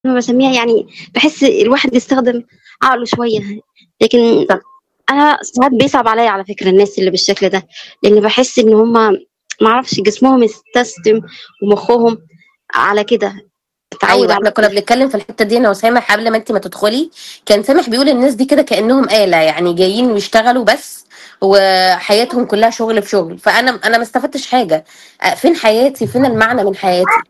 ما بسميها يعني باحس الواحد يستخدم عقله شوية، لكن صح. أنا ساعات بيصعب عليّا على فكرة الناس اللي بالشكل ده، لإن باحس إن هُم ما أعرفش جسمهم استسلم ومخهم على كده، اتعود أيوه، إحنا على كنا كده. بنتكلم في الحتة دي أنا وسامح قبل ما أنتِ ما تدخلي، كان سامح بيقول الناس دي كده كأنهم آلة، يعني جايين يشتغلوا بس وحياتهم كلها شغل في شغل، فأنا أنا ما استفدتش حاجة، أ فين حياتي، فين المعنى من حياتي؟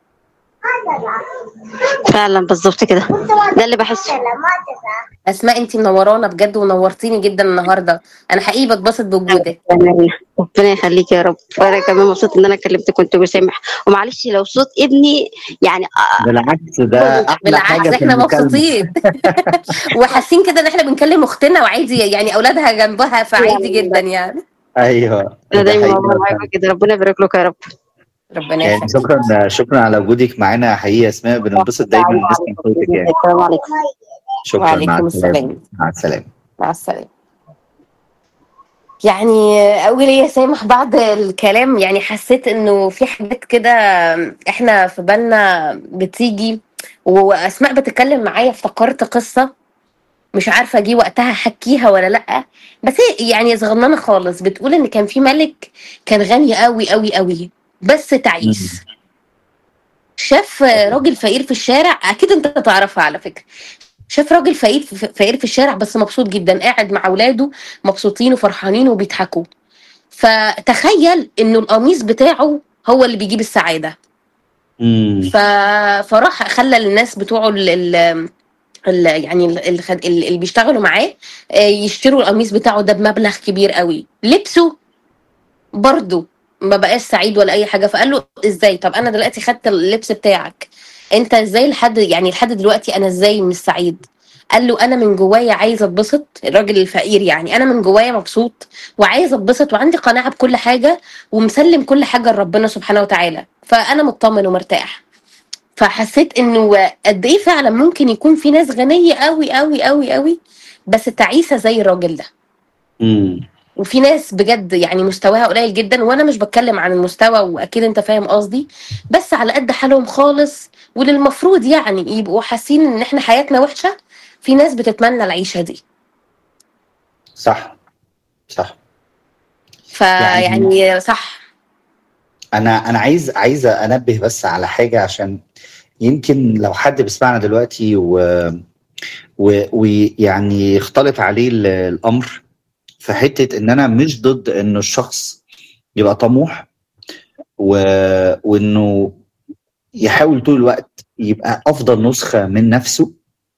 فعلًا بالضبط كده، ده اللي باحسه. أسماء أنتِ منورانا بجد ونورتيني جدًا النهارده، أنا حقيقي باتبسط بوجودِك. ربنا يخليكِ يا رب، وأنا كمان مبسوطة إن أنا كلمتِك وأنتِ وسامح، ومعلش لو صوت ابني يعني آآ بالعكس ده أحلى بالعكس حاجة في إحنا المكالمة. مبسوطين وحاسين كده إن إحنا بنكلم أختنا وعادي يعني أولادها جنبها فعادي جدًا يعني. أيوه، أنا ده دايمًا حقيقي والله معاكم فعلًا. كده، ربنا يبارك لكم يا رب. ربنا يعني يخليك. شكرًا شكرًا على وجودِك معانا حقيقي يا أسماء، بننبسط دايمًا نسمع صوتِك يعني. السلام عليكم. شكرًا، مع وعليكم السلامة، السلام. مع السلامة. مع السلامة. يعني أقول إيه يا سامح بعد الكلام يعني حسيت إنه في حاجات كده إحنا في بالنا بتيجي وأسماء بتتكلم معايا افتكرت قصة مش عارفة جه وقتها أحكيها والّا لأ، بس هي يعني صغننة خالص، بتقول إن كان في مَلِك كان غني أوي، أوي، أوي، بس تعيس. إمم. شاف راجل فقير في الشارع، أكيد أنت تعرفها على فكرة، شاف راجل فقير ف فقير في الشارع بس مبسوط جدًا، قاعد مع ولاده مبسوطين وفرحانين وبيضحكوا، فتخيل إنه القميص بتاعه هو اللي بيجيب السعادة. إمم. ف فراح خلّى الناس بتوعه ال ال ال يعني ال الخ ال اللي بيشتغلوا معاه آآ يشتروا القميص بتاعه ده بمبلغ كبير أوي، لبسه برضه ما بقاش سعيد ولا أي حاجة، فقال له: "إزاي؟ طب أنا دلوقتي خدت اللبس بتاعك، أنت إزاي لحد يعني لحد دلوقتي أنا إزاي مش سعيد؟" قال له: "أنا من جوايا عايز أتبسط." الراجل الفقير يعني، "أنا من جوايا مبسوط وعايز أتبسط وعندي قناعة بكل حاجة ومسلِّم كل حاجة لربنا سبحانه وتعالى، فأنا متطمن ومرتاح." فحسيت إنه قد إيه فعلًا ممكن يكون في ناس غنية أوي، أوي، أوي، أوي، بس تعيسة زي الراجل ده. إمم. وفي ناس بجد يعني مستواها قليل جدًا، وأنا مش باتكلم عن المستوى وأكيد أنت فاهم قصدي، بس على قد حالهم خالص واللي المفروض يعني يبقوا حاسين إن إحنا حياتنا وحشة، في ناس بتتمنى العيشة دي. صح، صح. يعني فيعني صح. أنا أنا عايز عايز أنبه بس على حاجة عشان يمكن لو حد بيسمعنا دلوقتي و و ويعني يختلط عليه ال الأمر في حتة إن أنا مش ضد إنه الشخص يبقى طموح و وإنه يحاول طول الوقت يبقى أفضل نسخة من نفسه،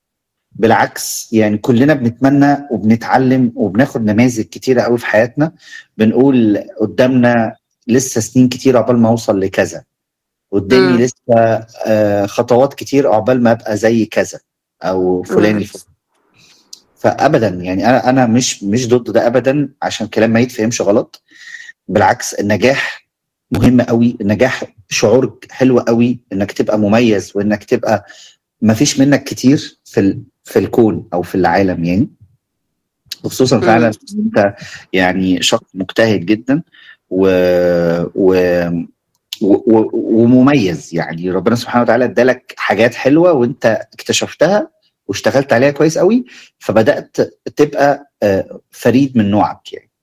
بالعكس يعني كلنا بنتمنى وبنتعلم وبناخد نماذج كتيرة أوي في حياتنا، بنقول قدامنا لسه سنين كتير عقبال ما أوصل لكذا، قدامي إمم. لسه آآ خطوات كتير عقبال ما أبقى زي كذا أو فلان إمم. الفلاني. فأبدًا يعني أنا أنا مش مش ضد ده أبدًا عشان الكلام ما يتفهمش غلط، بالعكس النجاح مهم أوي، النجاح شعور حلو أوي إنك تبقى مميز وإنك تبقى ما فيش منك كتير في ال في الكون أو في العالم يعني. وخصوصًا فعلًا إمم. أنت يعني شخص مجتهد جدًا و و و و ومميز، يعني ربنا سبحانه وتعالى ادّى لك حاجات حلوة وأنت اكتشفتها واشتغلت عليها كويس أوي، فبدأت تبقى آآ فريد من نوعك يعني.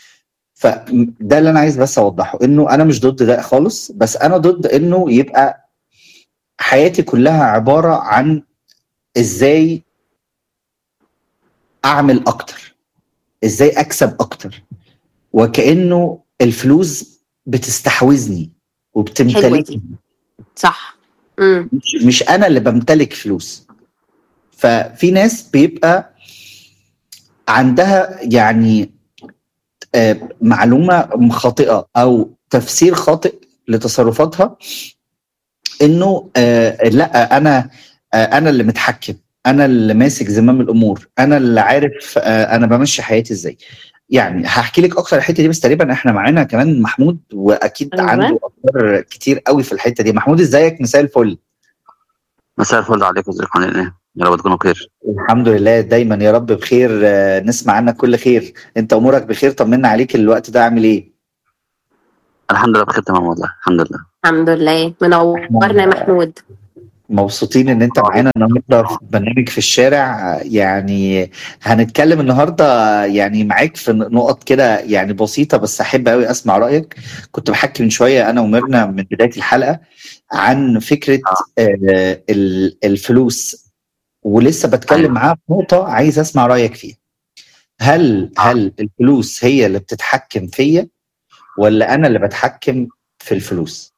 فده اللي أنا عايز بس أوضحه، إنه أنا مش ضد ده خالص، بس أنا ضد إنه يبقى حياتي كلها عبارة عن إزاي أعمل أكتر، إزاي أكسب أكتر، وكأنه الفلوس بتستحوذني حلوة دي. وبتمتلكني. صح. إمم. مش مش أنا اللي بامتلك فلوس. ففي ناس بيبقى عندها يعني آآ معلومة خاطئة أو تفسير خاطئ لتصرفاتها، إنه آآ لأ أنا آآ أنا اللي متحكم، أنا اللي ماسك زمام الأمور، أنا اللي عارف آآ أنا بامشّي حياتي إزاي. يعني هاحكي لِك أكتر الحتة دي بس تقريبًا إحنا معانا كمان محمود وأكيد عنده أيوه. أفكار كتير أوي في الحتة دي. محمود إزيك؟ مساء الفل. مساء الفل عليكم، ازيكم عاملين إيه؟ يا رب تكونوا بخير. الحمد لله دايمًا يا رب بخير، نسمع عنك كل خير. أنت أمورك بخير، طمنا عليك الوقت ده عامل إيه؟ الحمد لله بخير تمام والله، الحمد لله. الحمد لله، منورنا يا محمود. مبسوطين ان انت معانا النهارده في برنامج في الشارع يعني هنتكلم النهارده يعني معاك في نقط كده يعني بسيطه بس احب قوي اسمع رايك كنت بحكي من شويه انا وميرنا من بدايه الحلقه عن فكره آه، ال- الفلوس ولسه بتكلم معاه في نقطه عايز اسمع رايك فيها هل هل الفلوس هي اللي بتتحكم فيا ولا انا اللي بتحكم في الفلوس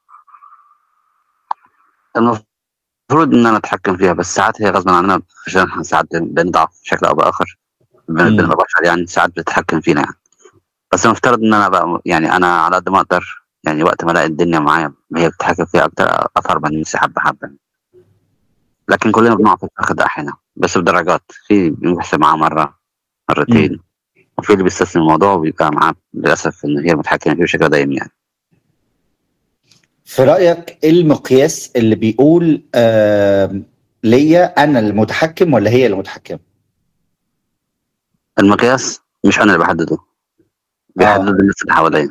المفروض ان انا اتحكم فيها بس ساعات هي غصبا عننا عشان احنا ساعات بنضعف بشكل او باخر بن- مم. بنبقى بشر يعني ساعات بتتحكم فينا يعني بس المفترض ان انا بقى يعني انا على قد ما اقدر يعني وقت ما الاقي الدنيا معايا هي بتتحكم فيها اكتر اثر من نفسي حبه حبه لكن كلنا بنقع في الفخ ده احيانا بس بدرجات في بيحصل معاه مره مرتين وفي اللي بيستسلم الموضوع وبيبقى معاه للاسف ان هي المتحكمه فيه بشكل دايم يعني في رأيك ايه المقياس اللي بيقول آه ليا انا المتحكم ولا هي المتحكمة؟ المقياس مش انا اللي بحدده بيحدد الناس اللي حواليا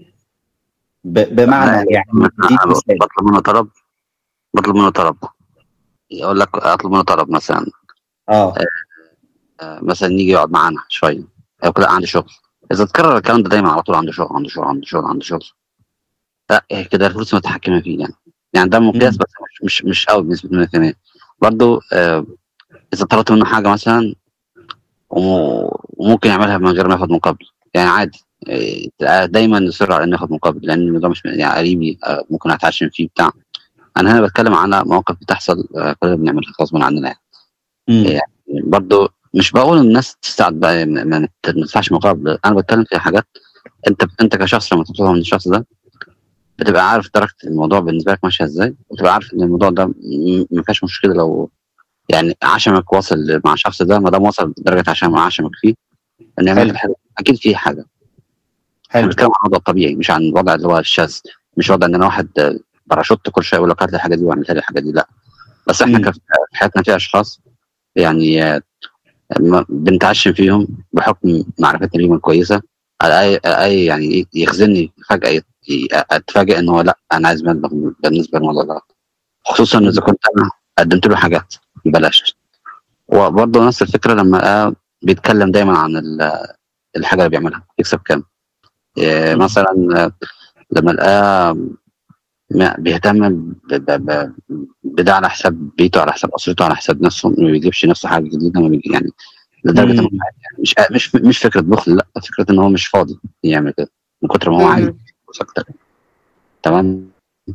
ب- بمعنى يعني دي أنا مثال بطلب منه طلب بطلب منه طلب يقول لك اطلب منه طلب مثلا اه آه، مثلا يجي يقعد معانا شويه او كده عندي شغل اذا تكرر الكلام ده دايما على طول عنده شغل عنده شغل عنده شغل عنده شغل لا إيه كده الفلوس متحكمه فيه يعني يعني ده مقياس مم. بس مش مش, مش قوي بنسبه 100% برضه آه اذا طلبت منه حاجه مثلا وم- وممكن يعملها من غير ما ياخد مقابل يعني عادي إيه، تلاقيه دايما يصر على انه ياخد مقابل لان الموضوع مش يعني قريبي آه، ممكن اتعشم فيه بتاع انا هنا بتكلم على مواقف بتحصل آه، كلنا بنعملها غصبا عننا يعني مم. إيه. برضه مش بقول ان الناس تستعد بقى ما ما- ما تدفعش مقابل انا بتكلم في حاجات انت انت كشخص لما تطلبها من الشخص ده بتبقى عارف درجه الموضوع بالنسبه لك ماشيه ازاي وتبقى عارف ان الموضوع ده م- ما فيهاش مشكله لو يعني عشمك واصل مع الشخص ده ما دام وصل لدرجه عشان عشمك فيه ان يعمل حلو. لك حاجه اكيد في حاجه احنا حلو بنتكلم عن الوضع الطبيعي مش عن الوضع اللي هو الشاذ مش وضع ان انا واحد آه، باراشوت كل شويه يقول لك هات لي الحاجه دي واعمل لي الحاجه دي لا بس احنا مم. كف- في حياتنا في اشخاص يعني آه، ما- بنتعشم فيهم بحكم معرفتنا بيهم الكويسه على اي اي يعني إيه، يخزني فجاه يت- ي- اتفاجئ ان هو لا انا عايز مبلغ بالنسبه للموضوع ده خصوصا اذا كنت انا قدمت له حاجات ببلاش وبرضه نفس الفكره لما لقاه بيتكلم دايما عن ال- الحاجه اللي بيعملها يكسب كام إيه، مم. مثلا آه، لما لقاه ما- بيهتم ب- ب- ب- بده على حساب بيته على حساب اسرته على حساب نفسه ما بيجيبش نفسه حاجه جديده ما بيجي يعني لدرجه مم. إنه يعني مش مش مش فكره بخل لا فكره ان هو مش فاضي يعمل كده من كتر ما هو عايز مم. فلوس اكتر تمام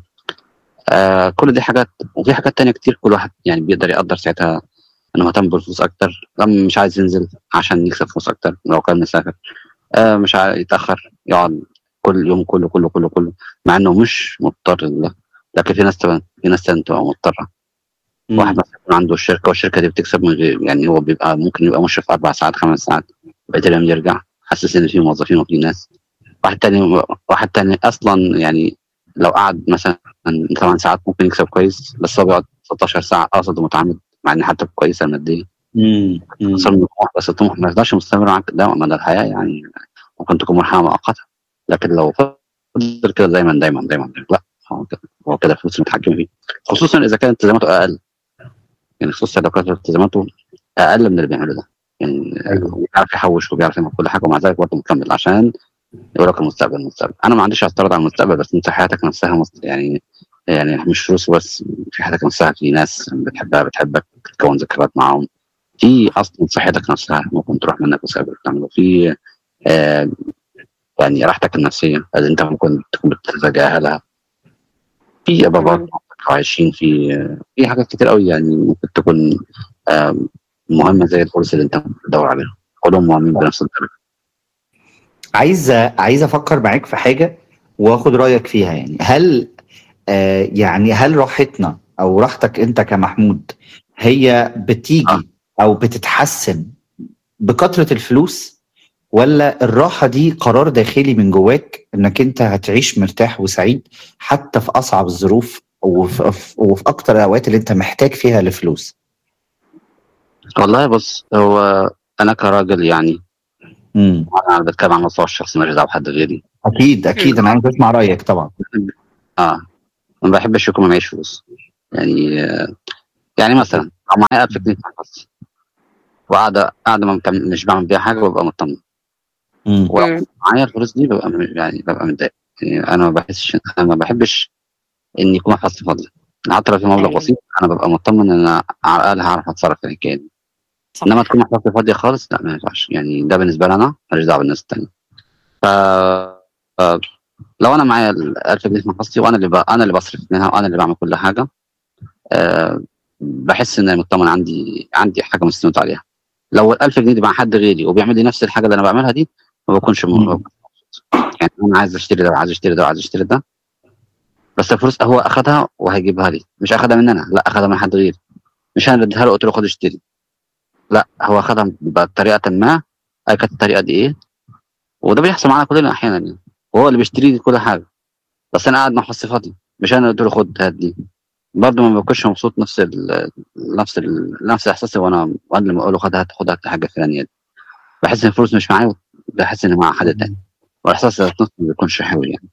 آه كل دي حاجات وفي حاجات تانية كتير كل واحد يعني بيقدر يقدر ساعتها انه مهتم بالفلوس اكتر لما مش عايز ينزل عشان يكسب فلوس اكتر لو كان مسافر آه مش عايز يتاخر يقعد كل يوم كله كله كله كله مع انه مش مضطر لده لكن في ناس تبقى في ناس تانية تبقى مضطره مم. واحد مثلا يكون عنده الشركه والشركه دي بتكسب من غير يعني هو بيبقى ممكن يبقى مشرف اربع ساعات خمس ساعات بقيت اليوم يرجع حاسس ان في موظفين وفي ناس واحد تاني واحد تاني اصلا يعني لو قعد مثلا 8 ساعات ممكن يكسب كويس بس هو بيقعد 16 ساعه قاصد ومتعمد مع ان حالته كويسه ماديا مم. مم. وصل من طموح بس الطموح ما يقدرش مستمر معاك ده مدى الحياه يعني ممكن تكون مرحله مؤقته لكن لو فضل كده دايما دايما دايما لا هو كده هو كده فلوس متحكم فيه خصوصا اذا كانت التزاماته اقل يعني خصوصا لو كانت التزاماته اقل من اللي بيعمله ده يعني أيوة. بيعرف يحوش وبيعرف يعمل كل حاجه ومع ذلك برضه مكمل عشان يقول لك المستقبل المستقبل انا ما عنديش اعتراض على المستقبل بس انت حياتك نفسها مست... يعني يعني مش فلوس بس في حياتك نفسها في ناس بتحبها بتحبك تكون ذكريات معاهم في اصلا صحتك نفسها ممكن تروح منك بسبب اللي بتعمله في آه يعني راحتك النفسيه اللي انت ممكن تكون بتتجاهلها في ابابات مم. عايشين في في حاجات كتير قوي يعني ممكن تكون آه مهمه زي الفرص اللي انت بتدور عليها كلهم مهمين بنفس الدرجه عايز عايز افكر معاك في حاجه واخد رايك فيها يعني هل آه يعني هل راحتنا او راحتك انت كمحمود هي بتيجي او بتتحسن بكثره الفلوس ولا الراحه دي قرار داخلي من جواك انك انت هتعيش مرتاح وسعيد حتى في اصعب الظروف وفي, وفي اكتر الاوقات اللي انت محتاج فيها لفلوس والله بص هو انا كراجل يعني امم انا بتكلم عن المستوى الشخصي ماليش دعوه بحد غيري اكيد اكيد انا عايز اسمع رايك طبعا اه ما بحبش يكون معيش فلوس يعني آه، يعني مثلا لو معايا 1000 جنيه في محفظتي وقاعده قاعده ما مكم- مش بعمل بيها حاجه ببقى مطمن مم. ولو مم. معايا الفلوس دي ببقى م- يعني ببقى متضايق يعني انا ما بحسش انا ما بحبش ان يكون محفظتي فاضيه حتى لو في مبلغ أيوة. بسيط انا ببقى مطمن ان انا على الاقل هعرف اتصرف في الحكايه دي صح. انما تكون محفظتي فاضيه خالص لا ما ينفعش يعني ده بالنسبه لي انا ماليش دعوه بالناس التانيه ف ف- لو انا معايا ال 1000 جنيه في محفظتي وانا اللي ب... انا اللي بصرف منها وانا اللي بعمل كل حاجه أه بحس ان أنا مطمن عندي عندي حاجه مستند عليها لو ال 1000 جنيه دي مع حد غيري وبيعمل لي نفس الحاجه اللي انا بعملها دي ما بكونش م... مم. ما بكونش مبسوط. يعني انا عايز اشتري ده وعايز اشتري ده وعايز اشتري ده بس الفلوس هو اخدها وهيجيبها لي مش اخدها من انا لا اخدها من حد غيري مش انا اللي اديها له قلت له خد اشتري لا هو اخدها بطريقه ما اي كانت الطريقه دي ايه وده بيحصل معانا كلنا احيانا يعني وهو اللي بيشتري لي كل حاجه بس انا قاعد مع حظي فاضي مش انا اللي قلت له خد هات دي برضه ما بكونش مبسوط نفس ال نفس ال نفس احساسي وانا وانا لما اقول له خد هات خد هات الحاجه الفلانيه دي بحس ان الفلوس مش معايا بحس ان مع حد تاني والاحساس ذات نفسه ما بيكونش حلو يعني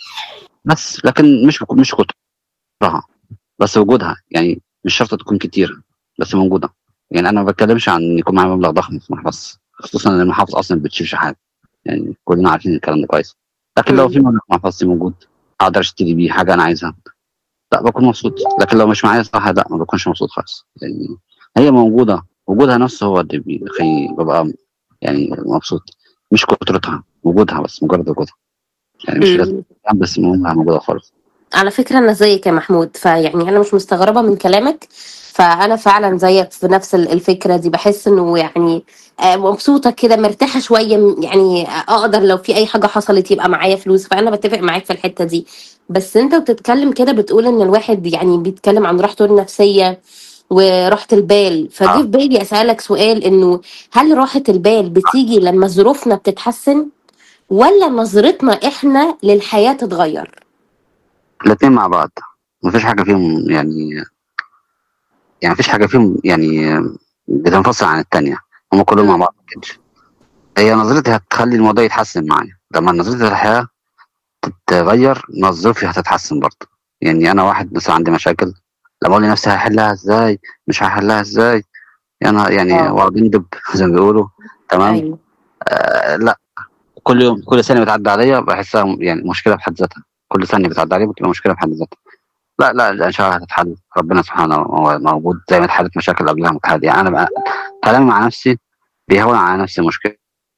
بس لكن مش بكون مش كترها بس وجودها يعني مش شرط تكون كتير بس موجوده يعني انا ما بتكلمش عن ان يكون معايا مبلغ ضخم في محفظتي خصوصا ان المحافظ اصلا ما بتشيلش حاجه يعني كلنا عارفين الكلام ده كويس لكن لو مم. في مبلغ في محفظتي موجود اقدر اشتري بيه حاجه انا عايزها لا بكون مبسوط لكن لو مش معايا صراحه لا ما بكونش مبسوط خالص يعني هي موجوده وجودها نفسه هو اللي بيخلي ببقى يعني مبسوط مش كترتها وجودها بس مجرد وجودها يعني مش مم. لازم بس المهم موجوده خالص على فكرة أنا زيك يا محمود فيعني أنا مش مستغربة من كلامك فأنا فعلا زيك في نفس ال- الفكرة دي بحس إنه يعني آه، مبسوطة كده مرتاحة شوية م- يعني أقدر لو في أي حاجة حصلت يبقى معايا فلوس فأنا بتفق معاك في الحتة دي بس أنت بتتكلم كده بتقول إن الواحد يعني بيتكلم عن راحته النفسية وراحة البال فجه آه. في بالي أسألك سؤال إنه هل راحة البال بتيجي لما ظروفنا بتتحسن ولا نظرتنا إحنا للحياة تتغير؟ الاثنين مع بعض مفيش حاجه فيهم يعني يعني مفيش حاجه فيهم يعني بتنفصل عن التانية هم كلهم مع بعض كده هي نظرتي هتخلي الموضوع يتحسن معايا لما نظرتي للحياه تتغير نظرتي هتتحسن برضه يعني انا واحد مثلا عندي مشاكل لما اقول لنفسي هحلها ازاي مش هحلها ازاي يعني يعني آه. واقعد ندب زي ما بيقولوا تمام أيوه آه لا كل يوم كل ثانيه بتعدي عليا بحسها يعني مشكله بحد ذاتها كل ثانيه بتعدي عليا بتبقى مشكله بحد ذاتها لا لا لا ان شاء الله هتتحل ربنا سبحانه هو موجود زي ما اتحلت مشاكل قبلها متحل يعني انا بقى كلامي مع نفسي بيهون على نفسي مشكله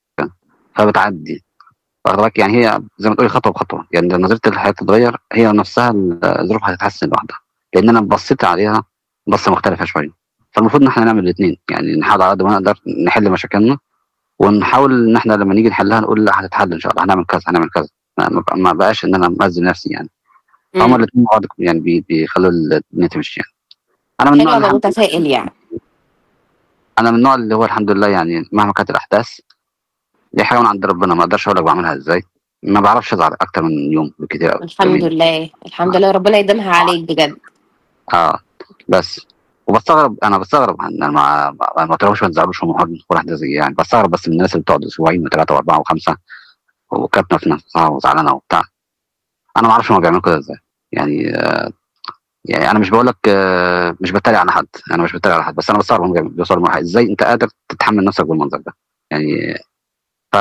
فبتعدي واخد بالك يعني هي زي ما تقولي خطوه بخطوه يعني لو نظرتي للحياه تتغير هي نفسها الظروف هتتحسن لوحدها لان انا بصيت عليها بصه مختلفه شويه فالمفروض ان احنا نعمل الاثنين يعني نحاول على قد ما نقدر نحل مشاكلنا ونحاول ان احنا لما نيجي نحلها نقول لا هتتحل ان شاء الله هنعمل كذا هنعمل كذا ما- ما ما بقاش ان انا مأذي نفسي يعني هما مم. الاثنين مع بعض يعني بي- بيخلوا الدنيا تمشي يعني انا من حلو النوع أبقى الحمد متفائل يعني انا من النوع اللي هو الحمد لله يعني مهما كانت الاحداث دي حاجه من عند ربنا ما اقدرش اقول لك بعملها ازاي ما بعرفش ازعل اكتر من يوم بكتير قوي الحمد لله الحمد لله ربنا يديمها عليك بجد اه بس وبستغرب انا بستغرب ان انا ما ما ما تروحش ما تزعلوش هم حر واحده زي يعني بستغرب بس من الناس اللي بتقعد اسبوعين وثلاثه واربعه وخمسه وكاتمه في نفسها وزعلانه وبتاع انا ما اعرفش هم بيعملوا كده ازاي يعني آه يعني انا مش بقول لك آه مش بتريق على حد انا مش بتريق على حد بس انا بستغرب هم بيعملوا- بيوصلوا لمرحله ازاي انت قادر تتحمل نفسك بالمنظر ده يعني ف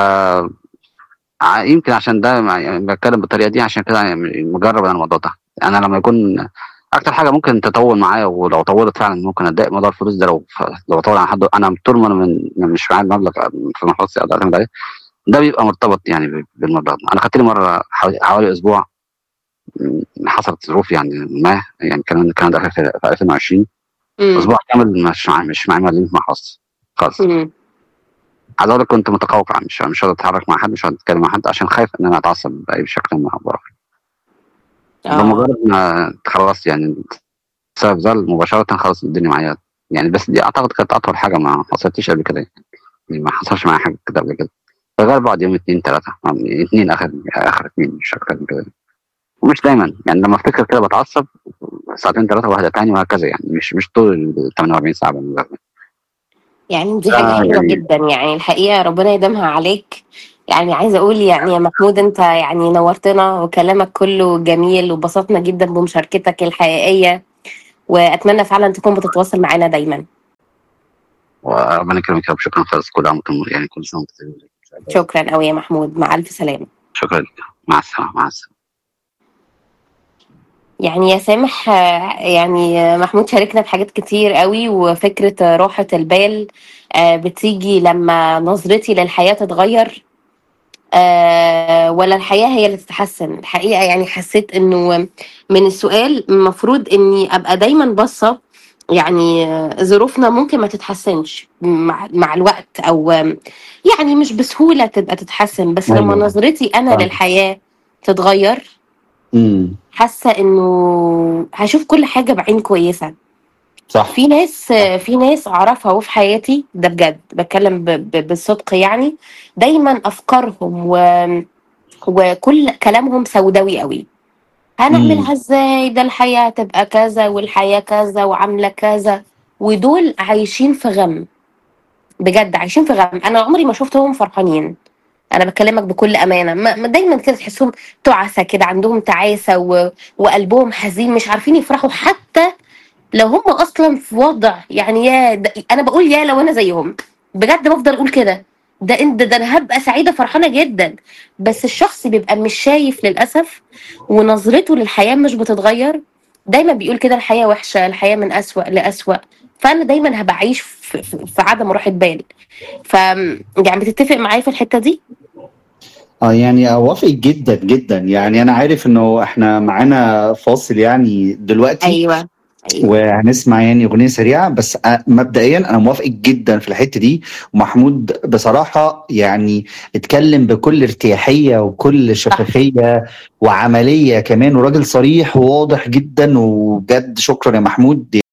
ع- يمكن عشان ده ما- يعني بتكلم بالطريقه دي عشان كده يعني مجرب انا الموضوع ده انا لما يكون اكتر حاجه ممكن تطول معايا ولو طولت فعلا ممكن اتضايق موضوع الفلوس ده لو لو طول عن حد انا طول ما انا من من- مش معايا المبلغ في محفظتي اقدر اعتمد عليه ده بيبقى مرتبط يعني ب- بالمبلغ ده انا خدت لي مره حوالي, حوالي اسبوع م، حصلت ظروف يعني ما يعني كان الكلام ده في في 2020 مم. اسبوع كامل مش معايا مش معايا مليم في محفظتي خالص مم. عايز اقول لك كنت متقوقع مش مش هقدر اتحرك مع حد مش هقدر اتكلم مع حد عشان خايف ان انا اتعصب باي شكل ما باخر آه. بمجرد ما خلاص يعني بسبب ده مباشرة خلاص الدنيا معايا يعني بس دي اعتقد كانت اطول حاجة ما حصلتش قبل كده يعني ما حصلش معايا حاجة كده قبل كده فغير بعد يوم اتنين تلاتة يعني اتنين اخر اخر اتنين مش اكتر من كده ومش دايما يعني لما افتكر كده بتعصب ساعتين ثلاثة واحدة تاني وهكذا يعني مش مش طول ال 48 ساعة بالنسبة لي. يعني دي آه، حاجة حلوة يعني- جدا يعني الحقيقة ربنا يديمها عليك يعني عايزة أقول يعني يا محمود أنت يعني نورتنا وكلامك كله جميل وبسطنا جدا بمشاركتك الحقيقية واتمنى فعلا تكون بتتواصل معانا دايما وربنا يكرمك يا رب شكرا خالص كل عام وانتم يعني كل سنه وانتم طيبين إن شاء الله. شكرا قوي يا محمود مع الف سلامه شكرا لك مع السلامه مع السلامه يعني يا سامح آه، يعني آه، محمود شاركنا بحاجات كتير قوي وفكرة آه، راحة البال آه، بتيجي لما نظرتي للحياة تتغير آه، ولا الحياة هي اللي تتحسن الحقيقة يعني حسيت انه من السؤال المفروض اني ابقى دايما باصة يعني آه، ظروفنا ممكن ما تتحسنش مع, مع الوقت او آم، يعني مش بسهولة تبقى تتحسن بس لما أيوة. نظرتي انا فاهم. للحياة تتغير امم حاسه انه هشوف كل حاجه بعين كويسه صح في ناس في ناس اعرفها وفي حياتي ده بجد بتكلم ب- ب- بالصدق يعني دايما افكارهم و وكل كلامهم سوداوي قوي هنعملها ازاي ده الحياه تبقى كذا والحياه كذا وعامله كذا ودول عايشين في غم بجد عايشين في غم انا عمري ما شفتهم فرحانين انا بكلمك بكل امانه ما ما دايما كده تحسهم تعسه كده عندهم تعاسه و... وقلبهم حزين مش عارفين يفرحوا حتى لو هم اصلا في وضع يعني يا ده انا بقول يا لو انا زيهم بجد بفضل اقول كده ده انت ده انا هبقى سعيده فرحانه جدا بس الشخص بيبقى مش شايف للاسف ونظرته للحياه مش بتتغير دايما بيقول كده الحياه وحشه الحياه من اسوأ لاسوأ فانا دايما هبقى عايش في, في, في عدم راحه بال ف يعني بتتفق معايا في الحته دي اه يعني اوافق جدا جدا يعني انا عارف انه احنا معانا فاصل يعني دلوقتي ايوه ايوه وهنسمع يعني اغنيه سريعه بس أ- مبدئيا انا موافق جدا في الحته دي ومحمود بصراحه يعني اتكلم بكل ارتياحيه وكل شفافيه وعمليه كمان وراجل صريح وواضح جدا وبجد شكرا يا محمود